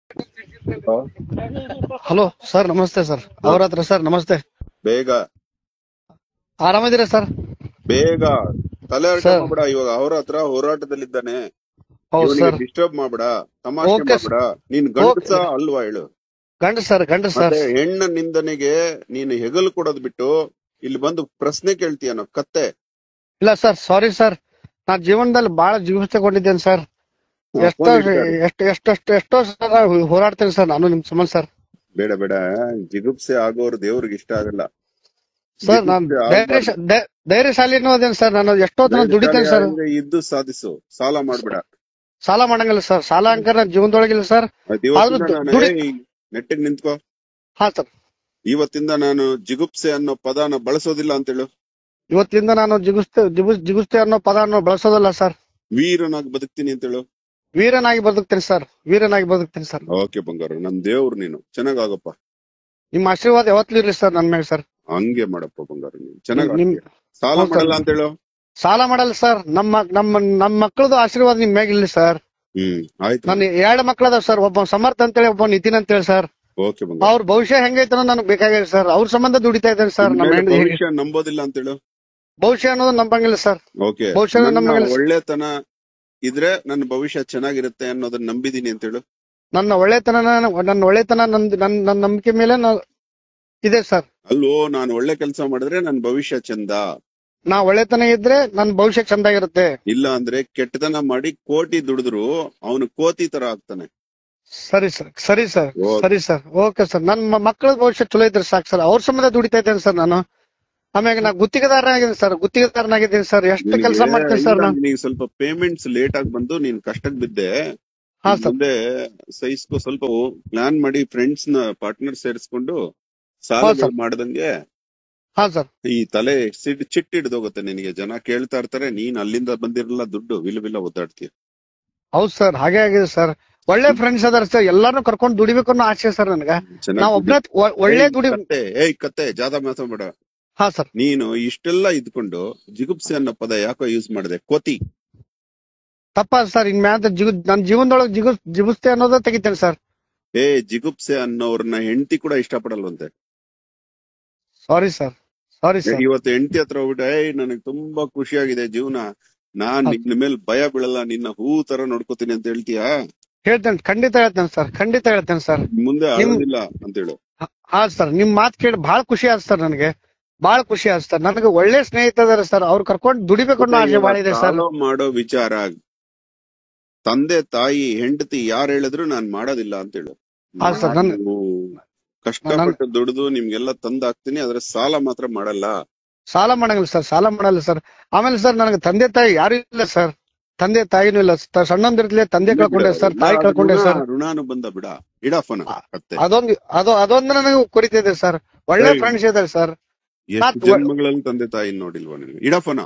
Hello sir ನಮಸ್ತೆ sir ಅವ್ರ ಹತ್ರ ಸರ್ ನಮಸ್ತೆ ಬೇಗ ಆರಾಮಿದ್ದೀರಾ ಸರ್ ಬೇಗ ತಲೆ Sir. ಮಾಡ್ಬೇಡ ಇವಾಗ ಅವ್ರ ಹತ್ರ ಹೋರಾಟದಲ್ಲಿದ್ದಾನೆ ಹೌದು ಇವನಿಗೆ ಸರ್ ಡಿಸ್ಟರ್ಬ್ ಮಾಡ್ಬೇಡ ತಮಾಷೆ Okay, ಮಾಡ್ಬೇಡ ನೀನ್ ಗಂಡಸ Okay. ಅಲ್ವಾ ಹೇಳು ಗಂಡ ಸರ್ ಗಂಡ ಸರ್ ಮತ್ತೆ ಹೆಣ್ಣ ನಿಂದನೆಗೆ ನೀನು ಹೆಗಲು ಕೊಡೋದ್ ಬಿಟ್ಟು ಇಲ್ಲಿ ಬಂದು ಪ್ರಶ್ನೆ ಕೇಳ್ತೀಯನೋ ಕತ್ತೆ ಇಲ್ಲ ಸರ್ ಸಾರಿ ಸರ್ ನಾನ್ ಜೀವನದಲ್ಲಿ ಬಹಳ ಜೀವ ತಗೊಂಡಿದ್ದೇನೆ ಸರ್ ಎಷ್ಟೋ phone ಇಟ್ಕೊಳ್ಳಿ. ಎಷ್ಟು ಎಷ್ಟೆಷ್ಟು ಎಷ್ಟೋ ಸಲ ಹೋರಾಡ್ತೇನೆ ಸರ್ ನಾನು ನಿಮ್ ಸಂಬಂಧ ಸರ್ ಬೇಡ ಬೇಡ ಜಿಗುಪ್ಸೆ ಆಗೋರು ದೇವ್ರಿಗೆ ಇಷ್ಟ ಆಗಲ್ಲ ಸರ್ ನಾನ್ ಜಿಗುಪ್ಸೆ ಧೈರ್ಯ ಆಗ್ಬಾರ್ದು. ಧೈ- ಧೈರ್ಯಶಾಲಿನೂ ಅದೇನು ಸರ್ ನಾನು ಎಷ್ಟೋ ದಿನ ದುಡಿತೇನೆ ಸರ್ ಅಂದ್ರೆ ಇದ್ದು ಸಾಧಿಸು ಸಾಲ ಮಾಡ್ಬೇಡ ಸಾಲ ಮಾಡಂಗಿಲ್ಲ ಸರ್ ಸಾಲ ಅಂಕರ್ ನನ್ನ ಜೀವನದೊಳಗಿಲ್ಲ ಸರ್ ಅದ್ ಇವತ್ತಿಂದ ಆದ್ರೂ ನಾನು ದುಡಿ- ಏಯ್, ನೆಟ್ಟಿಗ್ ನಿಂತ್ಕೋ ಹಾ ಸರ್ ಇವತ್ತಿಂದ ನಾನು ಜಿಗುಪ್ಸೆ ಅನ್ನೋ ಪದನ ಬಳಸೋದಿಲ್ಲ ಅಂತೇಳು ಇವತ್ತಿಂದ ನಾನು ಜಿಗುಸ್ತೆ ಜಿಗುಸ್ ಜಿಗುಸ್ತೆ ಅನ್ನೋ ಪದವನ್ನು ಬಳಸೋದಲ್ಲ ಸರ್ ವೀರನಾಗಿ ಬದುಕ್ತೀನಿ ಅಂತೇಳು ವೀರನಾಗಿ ಬದುಕ್ತೇನೆ ಸರ್ ವೀರನಾಗಿ ಬದುಕ್ತೇನೆ ಸರ್ ಓಕೆ ಬಂಗಾರ ನನ್ ದೇವ್ರು ನೀನು ಚೆನ್ನಾಗಾಗಪ್ಪ ನಿಮ್ಮ ಆಶೀರ್ವಾದ ಯಾವತ್ತೂ ಇರ್ಲಿ ಸರ್ ನನ್ ಮೇಲೆ ಸರ್ ಹಂಗೆ ಮಾಡಪ್ಪ ಬಂಗಾರ ನೀನು ಚೆನ್ನಾಗ್ ನಿಮ್ ಆಡ್ತೀಯ. ಸಾಲ ಹೌದ್ ಸರ್. ಮಾಡಲ್ಲ ಅಂತೇಳು ಸಾಲ ಮಾಡಲ್ಲ ಸರ್ ನಮ್ಮ ನಮ್ಮ ನಮ್ಮ ಮಕ್ಕಳದು ಆಶೀರ್ವಾದ ನಿಮ್ ಮ್ಯಾಗಿಲ್ಲ ಸರ್ ಹ್ಮ್ ಆಯ್ತು ನನ್ನ ಎರಡು ಮಕ್ಕಳದಾವ ಸರ್ ಒಬ್ಬ ಸಮರ್ಥ ಅಂತೇಳಿ ಒಬ್ಬ ನಿತಿನ್ ಅಂತೇಳಿ ಸರ್ ಓಕೆ ಬಂಗಾರ ಅವ್ರ ಭವಿಷ್ಯ ಹೆಂಗೈತನೋ ನನಗೆ ಬೇಕಾಗಿದೆ ಸರ್ ಅವ್ರ ಸಂಬಂಧ ದುಡಿತಾ ಇದ್ದೇನೆ ಸರ್ ನಮ್ಮ ಇನ್ಮೇಲೆ ಹೆಂಡತಿ ಹೇಗೆ ಭವಿಷ್ಯ ನಂಬೋದಿಲ್ಲ ಅಂತೇಳು ಭವಿಷ್ಯ ಅನ್ನೋದು ನಂಬಂಗಿಲ್ಲ ಸರ್ ಓಕೆ ಭವಿಷ್ಯ ನನ್ನ ನಂಬಂಗಿಲ್ಲ ಸರ್. ಒಳ್ಳೆತನ ಇದ್ರೆ ನನ್ನ ಭವಿಷ್ಯ ಚೆನ್ನಾಗಿರುತ್ತೆ ಅನ್ನೋದನ್ನ ನಂಬಿದೀನಿ ಅಂತೇಳು ನನ್ನ ಒಳ್ಳೆತನ ನನ್ನ ಒಳ್ಳೆತನ ನಂದ್ ನನ್ನ ನನ್ನ ನಂಬಿಕೆ ಮೇಲೆ ನಾ- ಇದೆ ಸರ್ ಅಲ್ವೋ ನಾನು ಒಳ್ಳೆ ಕೆಲಸ ಮಾಡಿದ್ರೆ ನನ್ನ ಭವಿಷ್ಯ ಚಂದ ನಾ ಒಳ್ಳೆತನ ಇದ್ರೆ ನನ್ನ ಭವಿಷ್ಯ ಚಂದಾಗಿರುತ್ತೆ ಇಲ್ಲ ಅಂದ್ರೆ ಕೆಟ್ಟತನ ಮಾಡಿ ಕೋಟಿ ದುಡಿದ್ರು ಅವನು ಕೋತಿ ತರ ಆಗ್ತಾನೆ ಸರಿ ಸರ್ ಸರಿ ಸರ್ ಓಕೆ. ಸರಿ ಸರ್ ಓಕೆ ಸರ್ ನನ್ನ ಮಕ್ಕಳ ಭವಿಷ್ಯ ಚಲೋ ಇದ್ರೆ ಸಾಕು ಸರ್ ಅವ್ರ ಸಂಬಂಧ ದುಡಿತಾ ಇದ್ದೇನೆ ಸರ್ ನಾನು ಆಮ್ಯಾಗ ನಾ ಗುತ್ತಿಗೆದಾರನಾಗಿದ್ದೀನಿ ಸರ್ ಗುತ್ತಿಗೆದಾರನಾಗಿದ್ದೀನಿ ಸರ್ ಎಷ್ಟು ಕೆಲಸ ನಿನಗೆ ಮಾಡ್ತೇನೆ ಸರ್ ಇಲ್ಲ, ನಾನು ನಿನಗೆ ಸ್ವಲ್ಪ ಪೇಮೆಂಟ್ಸ್ ಲೇಟ್ ಆಗಿ ಬಂದು ನೀನ್ ಕಷ್ಟಕ್ ಬಿದ್ದೆ ಹಾ ಸರ್ ಮುಂದೆ ಸಹಿಸ್ಕೊ ಸ್ವಲ್ಪ ಪ್ಲಾನ್ ಮಾಡಿ ಫ್ರೆಂಡ್ಸ್ ನ ಪಾರ್ಟ್ನರ್ ಸೇರಿಸ್ಕೊಂಡು ಸಾಲ ಹೌದ್ ಸರ್. ಮಾಡ್ದಂಗೆ ಹಾ ಸರ್ ಈ ತಲೆ ಸಿಡ್ ಚಿಟ್ ಹಿಡ್ದೋಗುತ್ತೆ ನಿನಗೆ ಜನ ಕೇಳ್ತಾ ಇರ್ತಾರೆ ನೀನ್ ಅಲ್ಲಿಂದ ಬಂದಿರಲ್ಲ ದುಡ್ಡು ವಿಲ್ ವಿಲ್ಲ ಒದ್ದಾಡ್ತೀಯ ಹೌದ್ ಸರ್ ಹಾಗೆ ಆಗಿದೆ ಸರ್ ಒಳ್ಳೆ ಫ್ರೆಂಡ್ಸ್ ಅದಾರ ಸರ್ ಎಲ್ಲಾರು ಕರ್ಕೊಂಡು ದುಡಿಬೇಕು ಅನ್ನೋ ಆಸೆ ಸರ್ ನನಗ ಚೆನ್ನಾಗ್ ನಾವ್ ಒಬ್ನೇ ಒ- ಒಳ್ಳೆ ಏಯ್ ದುಡಿ ಕತ್ತೆ ಏಯ್ ಕತ್ತೆ ಜಾದ ಮಾತಾಡ್ಬೇಡ ಹಾ ಸರ್ ನೀನು ಇಷ್ಟೆಲ್ಲ ಇದ್ಕೊಂಡು ಜಿಗುಪ್ಸೆ ಅನ್ನೋ ಪದ ಯಾಕೋ ಯೂಸ್ ಮಾಡಿದೆ ಕೋತಿ ತಪ್ಪ ಸರ್ ಇನ್ ಮ್ಯಾಲ ಜಿಗು ನನ್ನ ಜೀವನದೊಳಗೆ ಜಿಗು ಜಿಗುಸ್ತೆ ಅನ್ನೋದ ತೆಗಿತೇನೆ ಸರ್ ಏ ಜಿಗುಪ್ಸೆ ಅನ್ನೋರ್ನ ಹೆಂಡತಿ ಕೂಡ ಇಷ್ಟಪಡಲ್ವಂತೆ ಸಾರಿ ಸರ್ ಸಾರಿ ಸರ್ ಇವತ್ತು ಹೆಂಡತಿ ಹತ್ರ ಹೋಗ್ಬಿಟ್ಟು ಏಯ್ ನನಗೆ ತುಂಬಾ ಖುಷಿಯಾಗಿದೆ ಜೀವನ ನಾನ್ ಹೌದು. ನಿನ್ನ ಮೇಲೆ ಭಯ ಬೀಳಲ್ಲ ನಿನ್ನ ಹೂ ತರ ನೋಡ್ಕೋತೀನಿ ಅಂತ ಹೇಳ್ತೀಯಾ ಹೇಳ್ತೇನೆ ಖಂಡಿತ ಹೇಳ್ತೇನೆ ಸರ್ ಖಂಡಿತ ಹೇಳ್ತೇನೆ ಸರ್ ಮುಂದೆ ನಿಮ್- ಆಗೋದಿಲ್ಲ ಅಂತೇಳು ಹಾ ಸರ್ ನಿಮ್ ಮಾತ್ ಕೇಳಿ ಬಹಳ ಖುಷಿ ಆಯ್ತು ಸರ್ ನನಗೆ ಬಹಳ ಖುಷಿ ಆಯ್ತು ಸರ್ ನನಗೆ ಒಳ್ಳೆ ಸ್ನೇಹಿತ ಇದಾರೆ ಸರ್ ಅವ್ರು ಕರ್ಕೊಂಡು ದುಡಿಬೇಕು ಅನ್ನೋ ಆಸೆ ಬಹಳ ಇದೆ ಸರ್ Follow ಮಾಡೋ ವಿಚಾರ ತಂದೆ ತಾಯಿ ಹೆಂಡತಿ ಯಾರು ಹೇಳಿದ್ರು ನಾನ್ ಮಾಡೋದಿಲ್ಲ ಅಂತ ಹೇಳು ಹಾ ಸರ್, ನನ್- ನಾನು ಕಷ್ಟಪಟ್ಟು ದುಡಿದು ನಿಮ್ಗೆಲ್ಲ ತಂದ್ ಹಾಕ್ತೀನಿ ಆದ್ರೆ ಸಾಲ ಮಾತ್ರ ಮಾಡಲ್ಲ ಸಾಲ ಮಾಡಂಗಿಲ್ಲ ಸರ್ ಸಾಲ ಮಾಡಲ್ಲ ಸರ್ ಆಮೇಲೆ ಸರ್ ನನಗೆ ತಂದೆ ತಾಯಿ ಯಾರು ಇಲ್ಲ ಸರ್ ತಂದೆ ತಾಯಿನೂ ಇಲ್ಲ ತ- ಸಣ್ಣಂದಿರ್ಲಿ ತಂದೆ ಕಳ್ಕೊಂಡೆ ಸರ್ ತಾಯಿ ಕಳ್ಕೊಂಡೆ ಸರ್ ಋಣಾನು ಬಂದ ಬಿಡ ಇಡಫನ ಕತ್ತೆ ಅದೊಂದು ಅದು ಅದೊಂದು ನನಗೆ ಕುರಿತಿದೆ ಸರ್ ಒಳ್ಳೆ ಏಯ್. ಫ್ರೆಂಡ್ಸ್ ಇದಾರೆ ಸರ್ ಎಷ್ಟು ಮತ್ತ್ ಜನ್ಮಗಳಲ್ಲಿ ತಂದೆ ತಾಯಿ ನೋಡಿಲ್ವಾ ನಿನ್ಗೆ ಇಡಫನ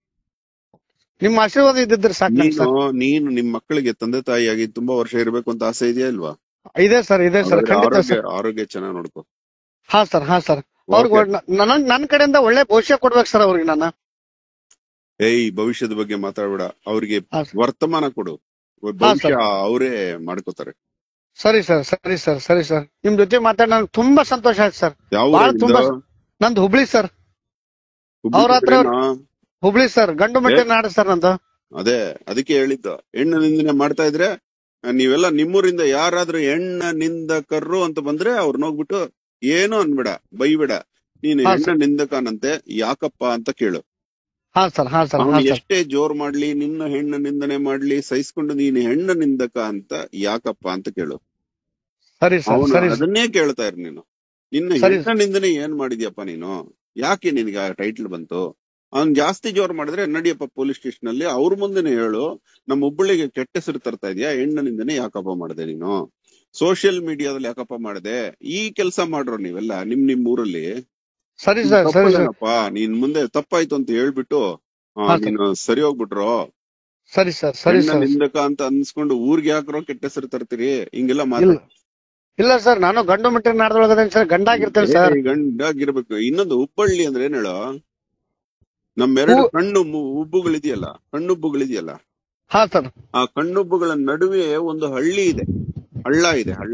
ನಿಮ್ಮ ಆಶೀರ್ವಾದ ಇದ್ದಿದ್ರೆ ಸಾಕು ನಂಗೆ ನೀನು ಸರ್ ನೀನು ನಿಮ್ ಮಕ್ಕಳಿಗೆ ತಂದೆ ತಾಯಿಯಾಗಿ ತುಂಬಾ ವರ್ಷ ಇರ್ಬೇಕು ಅಂತ ಆಸೆ ಇದೆಯಾ ಇಲ್ವಾ ಇದೆ ಸರ್ ಇದೆ ಸರ್ ಹಾಗಾದ್ರೆ ಖಂಡಿತ ಆರೋಗ್ಯ ಸರ್ ಆರೋಗ್ಯ ಚೆನ್ನಾಗ್ ನೋಡ್ಕೋ ಹಾ ಸರ್ ಹಾ ಸರ್ ಅವ್ರಿಗೆ Okay. ಒಳ್ಳೆ- ನನ್ ನನ್ ಕಡೆಯಿಂದ ಒಳ್ಳೆ ಭವಿಷ್ಯ ಕೊಡ್ಬೇಕು ಸರ್ ಅವ್ರಿಗೆ ನಾನು ಏಯ್ ಭವಿಷ್ಯದ ಬಗ್ಗೆ ಮಾತಾಡ್ಬೇಡ ಅವ್ರಿಗೆ ಹಾ ಸರ್. ವರ್ತಮಾನ ಕೊಡು ಭವಿಷ್ಯ ಅವರೇ ಮಾಡ್ಕೋತಾರೆ ಸರಿ ಸರ್ ಸರಿ ಸರ್ ಸರಿ ಸರ್ ನಿಮ್ ಜೊತೆ ಮಾತಾಡಿ ನನಗೆ ತುಂಬಾ ಸಂತೋಷ ಆಯ್ತು ಸರ್ ಯಾವ ಬಾಳ ಊರಿಂದ? ತುಂಬಾ ನಂದು ಹುಬ್ಳಿ ಸರ್ ಹುಬ್ಳಿ ಅವ್ರ ಹತ್ರ ಕಡೆನಾ? ಹುಬ್ಳಿ ಸರ್ ಗಂಡು ಮೆಟ್ಟಿ ನಾಡು ಸರ್ ನಂದು ಅದೇ ಅದಕ್ಕೆ ಹೇಳಿದ್ದು ಹೆಣ್ಣು ನಿಂದನೆ ಮಾಡ್ತಾ ಇದ್ರೆ ಆ, ನೀವೆಲ್ಲ ನಿಮ್ಮೂರಿಂದ ಯಾರಾದ್ರೂ ಹೆಣ್ಣ ನಿಂದಕರ್ರು ಅಂತ ಬಂದ್ರೆ ಅವ್ರನ್ನ ಹೋಗ್ಬಿಟ್ಟು ಏನು ಅನ್ಬೇಡ ಬೈಬೇಡ ನೀನು ಹಾ, ಹೆಣ್ಣ ನಿಂದಕನಂತೆ ಯಾಕಪ್ಪ ಅಂತ ಕೇಳು ಹಾ ಸರ್ ಹಾ ಸರ್ ಹಾ ಅವನು ಸರ್ ಎಷ್ಟೇ ಜೋರ್ ಮಾಡ್ಲಿ ನಿನ್ನ ಹೆಣ್ಣ ನಿಂದನೆ ಮಾಡ್ಲಿ ಸಹಿಸ್ಕೊಂಡು ನೀನು ಹೆಣ್ಣ ನಿಂದಕ ಅಂತ ಯಾಕಪ್ಪ ಅಂತ ಕೇಳು ಸರಿ ಸರ್ ಅವನು ಸರಿ ಸರ್ ಅದನ್ನೇ ಕೇಳ್ತಾ ಇರ್ ನೀನು ನಿನ್ನ ಸರಿ. ಹೆಣ್ಣ ನಿಂದನೆ ಏನ್ ಮಾಡಿದ್ಯಪ್ಪ ನೀನು ಯಾಕೆ ನಿನಗೆ ಟೈಟ್ಲ್ ಬಂತು ಅವ್ನ್ ಜಾಸ್ತಿ ಜೋರ್ ಮಾಡಿದ್ರೆ ನಡಿಯಪ್ಪ ಪೊಲೀಸ್ ಸ್ಟೇಷನ್ ಅಲ್ಲಿ ಅವ್ರ ಮುಂದೆನೆ ಹೇಳು ನಮ್ಮ ಹುಬ್ಬಳ್ಳಿಗೆ ಕೆಟ್ಟ ಹೆಸರು ತರ್ತಾ ಇದೀಯಾ ಹೆಣ್ಣನಿಂದನೇ ಯಾಕಪ್ಪ ಮಾಡಿದೆ ನೀನು ಸೋಷಿಯಲ್ ಮೀಡಿಯಾದಲ್ಲಿ ಯಾಕಪ್ಪ ಮಾಡಿದೆ ಈ ಕೆಲಸ ಮಾಡ್ರೋ ನೀವೆಲ್ಲ ನಿಮ್ ನಿಮ್ ಊರಲ್ಲಿ ಸರಿ ಸರ್ ಸರಿ ಸರ್ ತಪ್ಪೇನಪ್ಪ ನೀನ್ ಮುಂದೆ ತಪ್ಪಾಯ್ತು ಅಂತ ಹೇಳ್ಬಿಟ್ಟು ಆ, ಹಾ, ಸರ್. ನೀನು ಸರಿ ಹೋಗ್ಬಿಟ್ರೋ ಸರಿ ಸರ್ ಸರಿ ಹೆಣ್ಣ ಸರ್ ನಿಂದಕ ಅಂತ ಅನ್ಸ್ಕೊಂಡು ಊರ್ಗೆ ಯಾಕ್ರೋ ಕೆಟ್ಟ ಹೆಸರು ತರ್ತೀರಿ ಹಿಂಗೆಲ್ಲ ಇಲ್ಲ ಮಾತಾಡ ಇಲ್ಲ ಸರ್ ನಾನು ಗಂಡು ಮೆಟ್ಟಿ ನಾಡ್ದೊಳಗದೇನೆ ಸರ್ ಗಂಡಾಗಿರ್ತೇನೆ ಸರ್ ಗಂಡಾಗಿರ್ಬೇಕು ಇನ್ನೊಂದು ಹುಬ್ಬಳ್ಳಿ ಅಂದ್ರೆ ಏನ್ ಹೇಳೋ ನಮ್ಮೆರಡು ಹೂ- ಕಣ್ಣು ಮು- ಉಬ್ಬುಗಳಿದೆಯಲ್ಲ ಕಣ್ಣುಬ್ಬುಗಳಿದೆಯಲ್ಲ ಹಾ ಸರ್ ಆ ಕಣ್ಣುಬ್ಬುಗಳ ನಡುವೆ ಒಂದು ಹಳ್ಳಿ ಇದೆ ಹಳ್ಳ ಇದೆ ಹಳ್ಳ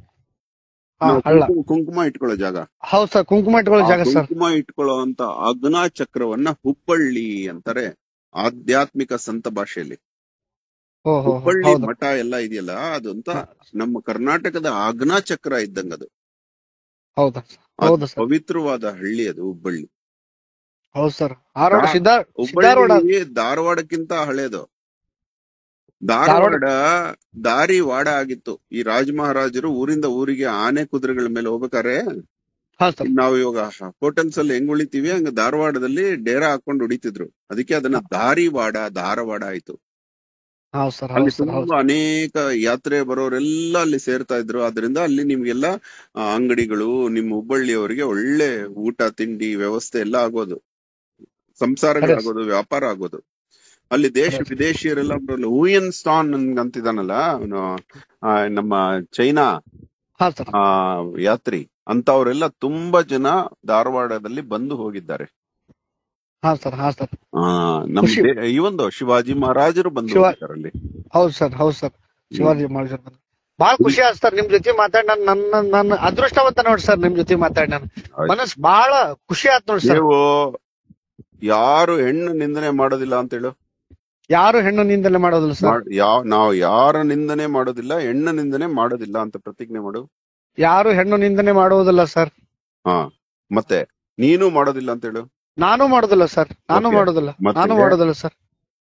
ಹಾ ನಾವು ಹಳ್ಳ ಕುಂಕುಮ- ಕುಂಕುಮ ಇಟ್ಕೊಳ್ಳೋ ಜಾಗ ಹೌದ್ ಸರ್ ಕುಂಕುಮ ಇಟ್ಕೊಳ್ಳೋ ಆ ಜಾಗ ಸರ್ ಕುಂಕುಮ ಇಟ್ಕೊಳ್ಳೋ ಅಂತ ಅಗ್ನಾ ಚಕ್ರವನ್ನ ಹುಬ್ಬಳ್ಳಿ ಅಂತಾರೆ ಆಧ್ಯಾತ್ಮಿಕ ಸಂತ ಭಾಷೆಯಲ್ಲಿ ಓ ಹೋ ಹೋ, ಹುಬ್ಬಳ್ಳಿ ಹೌದು ಮಠ ಎಲ್ಲ ಇದೆಯಲ್ಲ ಅದಂತ ನಮ್ಮ ಕರ್ನಾಟಕದ ಆಜ್ಞಾ ಚಕ್ರ ಇದ್ದಂಗದು ಹೌದಾ ಅದು ಹೌದು ಸರ್ ಪವಿತ್ರವಾದ ಹಳ್ಳಿ ಅದು ಹುಬ್ಬಳ್ಳಿ ಹೌದು ಸರ್ ಆ ರೋಡ್ ದಾ- ಸಿದ್ಧಾರ್ ಸಿದ್ಧಾರೂಢ ಹುಬ್ಬಳ್ಳಿ ಧಾರವಾಡಕ್ಕಿಂತ ಹಳೇದು ಧಾರವಾಡ ದಾರಿ ವಾಡ ಆಗಿತ್ತು ಈ ರಾಜ ಮಹಾರಾಜರು ಊರಿಂದ ಊರಿಗೆ ಆನೆ ಕುದುರೆಗಳ ಮೇಲೆ ಹೋಗ್ಬೇಕಾರೆ ಹಾ ಸರ್ ನಾವು ಇವಾಗ ಹೋಟೆಲ್ಸ್ ಅಲ್ಲಿ ಹೆಂಗ್ ಉಳಿತೀವಿ ಹಂಗ ಧಾರವಾಡದಲ್ಲಿ ಡೇರಾ ಹಾಕೊಂಡು ಉಳಿತಿದ್ರು ಅದಕ್ಕೆ ಅದನ್ನ ದಾರಿವಾಡ ಧಾರವಾಡ ಆಯ್ತು ಹೌದು ಸರ್ ಅಲ್ಲಿ ಹೌದು ಸರ್ ಹೌದು ತುಂಬಾ ಅನೇಕ ಯಾತ್ರೆ ಬರೋರೆಲ್ಲ ಅಲ್ಲಿ ಸೇರ್ತಾ ಇದ್ರು ಅದರಿಂದ ಅಲ್ಲಿ ನಿಮ್ಗೆಲ್ಲ ಆ, ಅಂಗಡಿಗಳು ನಿಮ್ಮ ಹುಬ್ಬಳ್ಳಿಯವರಿಗೆ ಒಳ್ಳೆ ಊಟ ತಿಂಡಿ ವ್ಯವಸ್ಥೆ ಎಲ್ಲ ಆಗೋದು ಸಂಸಾರಗಳಾಗೋದು ವ್ಯಾಪಾರ ಆಗೋದು ಅಲ್ಲಿ ದೇಶ ಖರೆ. ವಿದೇಶಿಯರೆಲ್ಲ ಬರಲ್ಲ ಹೂಯನ್ ಸ್ಟಾನ್ ಅಂತಿದಾನಲ್ಲ ಅವನು ನಮ್ಮ ಚೈನಾ ಹಾ ಸರ್ ಆ ಯಾತ್ರಿ ಅಂತವರೆಲ್ಲ ತುಂಬಾ ಜನ ಧಾರವಾಡದಲ್ಲಿ ಬಂದು ಹೋಗಿದ್ದಾರೆ ಹಾ ಸರ್ ಹಾ ಸರ್ ಆ ನಮ್ ಖುಷಿ. ದೇ- ಈ ಒಂದು ಶಿವಾಜಿ ಮಹಾರಾಜರು ಬಂದು ಶಿವ- ಹೋಗಿದ್ದಾರೆ ಅಲ್ಲಿ ಹೌದು ಸರ್ ಹೌದು ಸರ್ ಶಿವಾಜಿ ಮಹಾರಾಜ್ ಬಂದ್ರು. ಬಹಳ ಖುಷಿ ಆಯ್ತು ಸರ್ ನಿಮ್ ಜೊತೆ ಮಾತಾಡಿ ನನ್ ನನ್ನ ನನ್ನ ಅದೃಷ್ಟವಂತ ನೋಡಿ ಸರ್ ನಿಮ್ ಜೊತೆ ಮಾತಾಡಿ ನಾನು ಆಯ್ತು. ಮನಸ್ ಬಹಳ ಖುಷಿ ಆಯ್ತು ನೋಡಿ ಸರ್ ನೀವು ಯಾರು ಹೆಣ್ಣು ನಿಂದನೆ ಮಾಡೋದಿಲ್ಲ ಅಂತ ಹೇಳು ಯಾರು ಹೆಣ್ಣು ನಿಂದನೆ ಮಾಡೋದಿಲ್ಲ ಸರ್ ಮಾಡ್- ಯಾವ ನಾವು ಯಾರ ನಿಂದನೆ ಮಾಡೋದಿಲ್ಲ ಹೆಣ್ಣು ನಿಂದನೆ ಮಾಡೋದಿಲ್ಲ ಅಂತ ಪ್ರತಿಜ್ಞೆ ಮಾಡು ಯಾರು ಹೆಣ್ಣು ನಿಂದನೆ ಮಾಡುವುದಿಲ್ಲ ಸರ್ ಹಾ ಮತ್ತೆ ನೀನು ಮಾಡೋದಿಲ್ಲ ಅಂತ ಹೇಳು ನಾನು ಮಾಡೋದಿಲ್ಲ ಸರ್ ನಾನು Okay. ಮಾಡೋದಿಲ್ಲ ಮತ್ತೆ? ನಾನು ಮಾಡೋದಿಲ್ಲ ಸರ್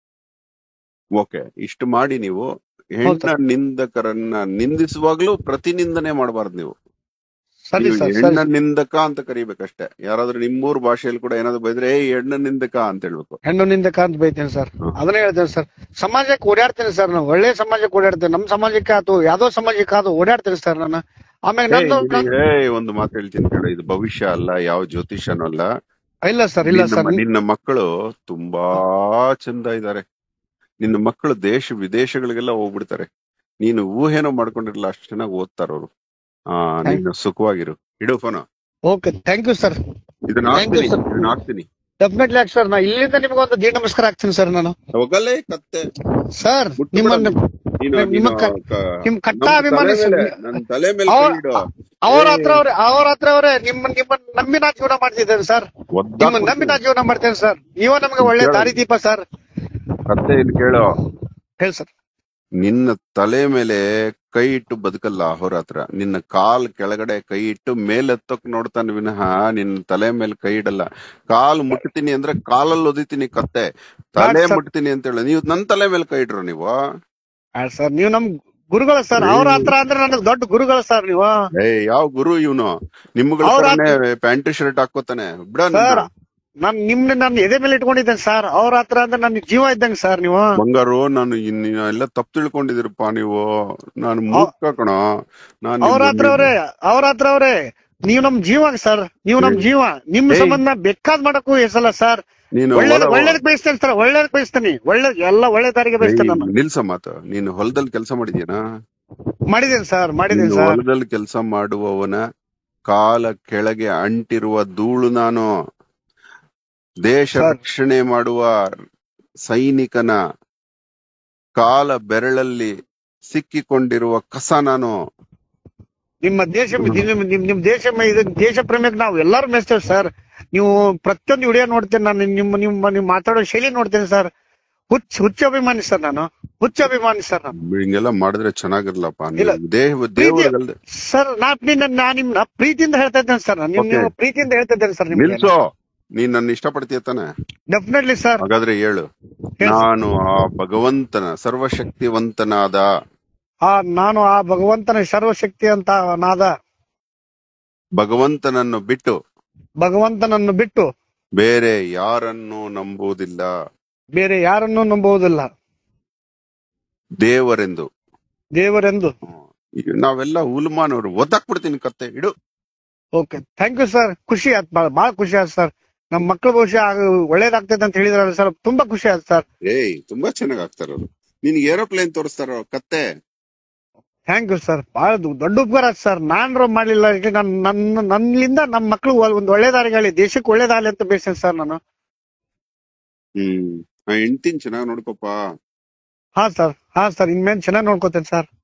ಓಕೆ ಇಷ್ಟು ಮಾಡಿ ನೀವು ಹೆಣ್ಣ ನಿಂದಕರನ್ನ ನಿಂದಿಸುವಾಗ್ಲೂ ಪ್ರತಿನಿಂದನೆ ಮಾಡಬಾರ್ದು ನೀವು ಸರಿ ನೀವು ಸರ್ ಹೆಣ್ಣ ಸರಿ ನಿಂದಕ ಅಂತ ಕರಿಬೇಕಷ್ಟೇ ಯಾರಾದ್ರೂ ನಿಮ್ಮೂರ್ ಭಾಷೆಯಲ್ಲಿ ಕೂಡ ಏನಾದ್ರು ಬೈದ್ರೆ ಏ ಹೆಣ್ಣ ನಿಂದಕ ಅಂತ ಹೇಳ್ಬೇಕು ಹೆಣ್ಣು ನಿಂದಕ ಅಂತ ಬೈತೇನೆ ಸರ್ ಹ್ಮ್. ಅದನ್ನೇ ಹೇಳ್ತೇನೆ ಸರ್ ಸಮಾಜಕ್ಕೆ ಓಡಾಡ್ತೇನೆ ಸರ್ ನಾನು ಒಳ್ಳೆ ಸಮಾಜಕ್ಕೆ ಓಡಾಡ್ತೇನೆ ನಮ್ ಸಮಾಜಕ್ಕೆ ಆತು ಯಾವ್ದೋ ಸಮಾಜಕ್ಕೆ ಆತು ಓಡಾಡ್ತೇನೆ ಸರ್ ನಾನು ಆಮೇಲೆ ಏಯ್, ನಂದು ನಿನಗೆ- ಏಯ್, ಒಂದು ಮಾತು ಹೇಳ್ತೀನಿ ಕೇಳು ಇದು ಭವಿಷ್ಯ ಅಲ್ಲ ಯಾವ ಜ್ಯೋತಿಷನೂ ಅಲ್ಲ ಇಲ್ಲ ಸರ್ ಇಲ್ಲ ನಿನ್ನ ಸರ್ ಮ- ನಿನ್ನ ಮಕ್ಕಳು ತುಂಬಾ ಚಂದ ಇದ್ದಾರೆ ನಿನ್ನ ಮಕ್ಕಳು ದೇಶ ವಿದೇಶಗಳಿಗೆಲ್ಲ ಹೋಗ್ಬಿಡ್ತಾರೆ ನೀನು ಊಹೆನೋ ಮಾಡ್ಕೊಂಡಿರಲ್ಲ ಅಷ್ಟು ಚೆನ್ನಾಗಿ ಓದ್ತಾರ ಅವರು ಆ ನೀನು ಸುಖವಾಗಿರು ಇಡು phone okay thank you sir ಇದನ್ನ Thank you, ಹಾಕ್ತೀನಿ sir. ಇದನ್ನ ಹಾಕ್ತೀನಿ ಡೆಫಿನೆಟ್ಲಿ ಆಗಿ ಸರ್ ನಾ ಇಲ್ಲಿಂದ ನಿಮ್ಗೆ ಒಂದು ದೀಡ್ ನಮಸ್ಕಾರ ಆಗ್ತೀನಿ ಸರ್ ನಾನು ಹೋಗಲೇ ಕತ್ತೆ ಸರ್ ಮುಟ್ಟು ನಿಮ್ಮ ಬಿಡು. ನೀನು ನಿಮ್ಮ ನೀನು ಕ- ಕ- ನಿಮ್ ಕಟ್ಟ ನಮ್ಮ ಅಭಿಮಾನಿ ತಲೆ ಸರ್. ಮೇಲೆ- ನನ್ನ ತಲೆ ಮೇಲೆ ಅವ್ರ- ಕೈ ಇಡು. ಅವ್ರ ಏ. ಹತ್ರ ಅವ್ರೆ ಅವ್ರ ಹತ್ರ ಅವ್ರೆ ನಿಮ್ಮ ನಿಮ್ಮ ನಂಬಿ ನಾ ಜೀವನ ಮಾಡ್ತಿದ್ದೇನೆ ಸರ್ ಒದ್ದಾಕ್ ನಿಮ್ಮ ನಂಬಿ ನಾ ಬಿಡ್ತೀನಿ. ಜೀವನ ಮಾಡ್ತೇನೆ ಸರ್ ನೀವ ನಮ್ಗೆ ಒಳ್ಳೆ ಕೇಳು. ದಾರಿ ದೀಪ ಸರ್ ಕತ್ತೆ ಇಲ್ಲಿ ಕೇಳು ಹೇಳಿ ಸರ್ ನಿನ್ನ ತಲೆ ಮೇಲೆ ಕೈ ಇಟ್ಟು ಬದುಕಲ್ಲ ಅಹೋರಾತ್ರ ನಿನ್ನ ಕಾಲ್ ಕೆಳಗಡೆ ಕೈ ಇಟ್ಟು ಮೇಲೆತ್ತಕ್ ನೋಡ್ತಾನೆ ವಿನಃ ನಿನ್ನ ತಲೆ ಮೇಲೆ ಕೈ ಇಡಲ್ಲ ಕಾಲ್ ಮುಟ್ತೀನಿ ಅಂದ್ರೆ ಕಾಲಲ್ಲಿ ಒದಿತೀನಿ ಕತ್ತೆ ತಲೆ sir. ಮುಟ್ತೀನಿ ಅಂತ ಹೇಳಿ ನೀವು ನನ್ ತಲೆ ಮೇಲೆ ಕೈ ಇಡ್ರು ನೀವು ಸರ್ ನೀವು ನಮ್ ಗುರುಗಳ ಸರ್ ಅವ್ರ ಹತ್ರ ಅಂದ್ರೆ ನನಗೆ ದೊಡ್ಡ ಗುರುಗಳ ಸರ್ ನೀವು ಏ ಯಾವ ಗುರು ಇವನು ನಿಮ್ಗಳ ಅವ್ರ ತರನೇ ಪ್ಯಾಂಟ್ ಶರ್ಟ್ ಹಾಕೋತಾನೆ ಬಿಡ ಸರ್ ನಾನ್ ನಿಮ್ನ ನನ್ನ ಎದೆ ಮೇಲೆ ಇಟ್ಕೊಂಡಿದ್ದೇನೆ ಸರ್ ಅವ್ರ ಹತ್ರ ಅಂದ್ರೆ ನನ್ ಜೀವ ಇದ್ದಂಗೆ ಸರ್ ನೀವು ಬಂಗಾರು ನಾನು ಇನ್ ಎಲ್ಲ ತಪ್ಪು ತಿಳ್ಕೊಂಡಿದಿರಪ್ಪ ನೀವು ನಾನು ಮೂರ್ಖ ಕಣ ನಾನು ಅವ್ರ ಹತ್ರ ಅವ್ರೆ ಅವ್ರ ಹತ್ರ ಅವ್ರೆ ನೀವು ನಮ್ ಜೀವ ಸರ್ ನೀವು ನಮ್ ಜೀವ ನಿಮ್ ಏಯ್. ಸಂಬಂಧ ಬೇಕಾದ್ ಮಾಡಕ್ಕೂ ಹೆಸಲ್ಲ ಸರ್ ನೀನು ಒಳ್ಳೇದ್ ಹೊಲ- ಒಳ್ಳೇದಕ್ ಬಯಸ್ತೇನೆ ಸರ್ ಒಳ್ಳೇದಕ್ ಬಯಸ್ತೇನೆ ಒಳ್ಳೆ ಎಲ್ಲ ಒಳ್ಳೆ ದಾರಿಗೆ ಬಯಸ್ತೇನೆ ನಾನು ಏಯ್, ನಿಲ್ಸ ಮಾತು ನೀನು ಹೊಲದಲ್ಲಿ ಕೆಲಸ ಮಾಡಿದ್ಯೇನಾ ಮಾಡಿದ್ದೇನೆ ಸರ್ ಮಾಡಿದ್ದೇನೆ ನೀನು ಸರ್ ಹೊಲದಲ್ಲಿ ಕೆಲಸ ಮಾಡುವವನ ಕಾಲ ಕೆಳಗೆ ಅಂಟಿರುವ ಧೂಳು ನಾನು ದೇಶ ಸರ್. ರಕ್ಷಣೆ ಮಾಡುವ ಸೈನಿಕನ ಕಾಲ ಬೆರಳಲ್ಲಿ ಸಿಕ್ಕಿಕೊಂಡಿರುವ ಕಸ ನಾನು ನಿಮ್ಮ ದೇಶ ನಿಮ್ ನಿಮ್ ನಿಮ್ ದೇಶ ಇದು ದೇಶ ಪ್ರೇಮಕ್ಕೆ ನಾವು ಎಲ್ಲಾರು ಮೆಚ್ತೇವೆ ಸರ್ ನೀವು ಪ್ರತಿಯೊಂದು ವಿಡಿಯೋ ನೋಡ್ತೇನೆ ನಾನು ನಿಮ್ಮ ನಿಮ್ಮ ನೀವು ಮಾತಾಡೋ ಶೈಲಿ ನೋಡ್ತೇನೆ ಸರ್ ಹುಚ್ಚ ಹುಚ್ಚ ಅಭಿಮಾನಿ ಸರ್ ನಾನು ಹುಚ್ಚ ಅಭಿಮಾನಿ ಸರ್ ನಾನು ಹಿಂಗೆಲ್ಲ ಮಾಡಿದ್ರೆ ಚೆನ್ನಾಗಿರ್ಲಪ್ಪ ಇಲ್ಲ. ನೀವು ದೇವ ದೇವರಗಲ್ದೆ ಸರ್ ನಾ ನಿನ್ನ ನಾ ನಿಮ್ ನಾ ಪ್ರೀತಿಯಿಂದ ಹೇಳ್ತಾ ಇದ್ದೇನೆ ಸರ್ ನಾನು ನಿಮ್ Okay. ನೀವು ಪ್ರೀತಿಯಿಂದ ಹೇಳ್ತಾ ಇದ್ದೇನೆ ಸರ್ ನಿಮ್ಗೆ ನಿಲ್ಸೋ ನೀನ್ ನನ್ನ ಇಷ್ಟಪಡ್ತೀಯ ತಾನೆ ಡೆಫಿನೆಟ್ಲಿ ಸರ್ ಹಾಗಾದ್ರೆ ಹೇಳು ನಾನು ಆ ಭಗವಂತನ ಸರ್ವಶಕ್ತಿವಂತನಾದ ಆ ನಾನು ಆ ಭಗವಂತನ ಸರ್ವಶಕ್ತಿ ಅಂತ ನಾದ ಭಗವಂತನನ್ನು ಬಿಟ್ಟು ಭಗವಂತನನ್ನು ಬಿಟ್ಟು ಬೇರೆ ಯಾರನ್ನು ನಂಬುವುದಿಲ್ಲ ಬೇರೆ ಯಾರನ್ನೂ ನಂಬುವುದಿಲ್ಲ ದೇವರೆಂದು ದೇವರೆಂದು ಈಗ ನಾವೆಲ್ಲ ಉಲ್ಮಾನವರು ಒದ್ದಾಕ್ಬಿಡ್ತೀನಿ ಕತ್ತೆ ಇಡು ಓಕೆ ಥ್ಯಾಂಕ್ ಯು ಸರ್ ಖುಷಿ ಆಯ್ತು ಬಹಳ ಬಹಳ ಖುಷಿ ಆಯ್ತು ಸರ್ ನಮ್ಮ ಮಕ್ಕಳ ಭವಿಷ್ಯ ಆಗ- ಒಳ್ಳೇದಾಗ್ತೈತೆ ಅಂತ ಹೇಳಿದ್ರಲ್ಲ ಸರ್ ತುಂಬಾ ಖುಷಿ ಆಯ್ತು ಸರ್ ಏಯ್ ತುಂಬಾ ಚೆನ್ನಾಗ್ ಆಗ್ತಾರ ಅವ್ರು ನಿನ್ಗೆ ಏರೋಪ್ಲೇನ್ ತೋರಿಸ್ತಾರ ಕತ್ತೆ ಥ್ಯಾಂಕ್ ಯು ಸರ್ ಬಹಳ ದೊ- ದೊಡ್ಡ ಉಪಕಾರ ಆಯ್ತು ಸರ್ ನಾನ್ರು ಮಾಡ್ಲಿಲ್ಲ ಈಗ ನನ್ ನನ್ನ ನನ್ನಿಂದ ನಮ್ಮ ಮಕ್ಳು ಒಂದು ಒಳ್ಳೆ ದಾರಿಗಾಲಿ ದೇಶಕ್ಕೆ ಒಳ್ಳೇದಾಗಲಿ ಅಂತ ಬೇಸೇನೆ ಸರ್ ನಾನು ಹ್ಮ್ ಆ ಹೆಂಡ್ತಿನ್ ಚೆನ್ನಾಗ್ ನೋಡ್ಕೊಪ್ಪ ಹಾ ಸರ್ ಹಾ ಸರ್ ಇನ್ಮೇಲೆ ಚೆನ್ನಾಗಿ ನೋಡ್ಕೋತೇನೆ ಸರ್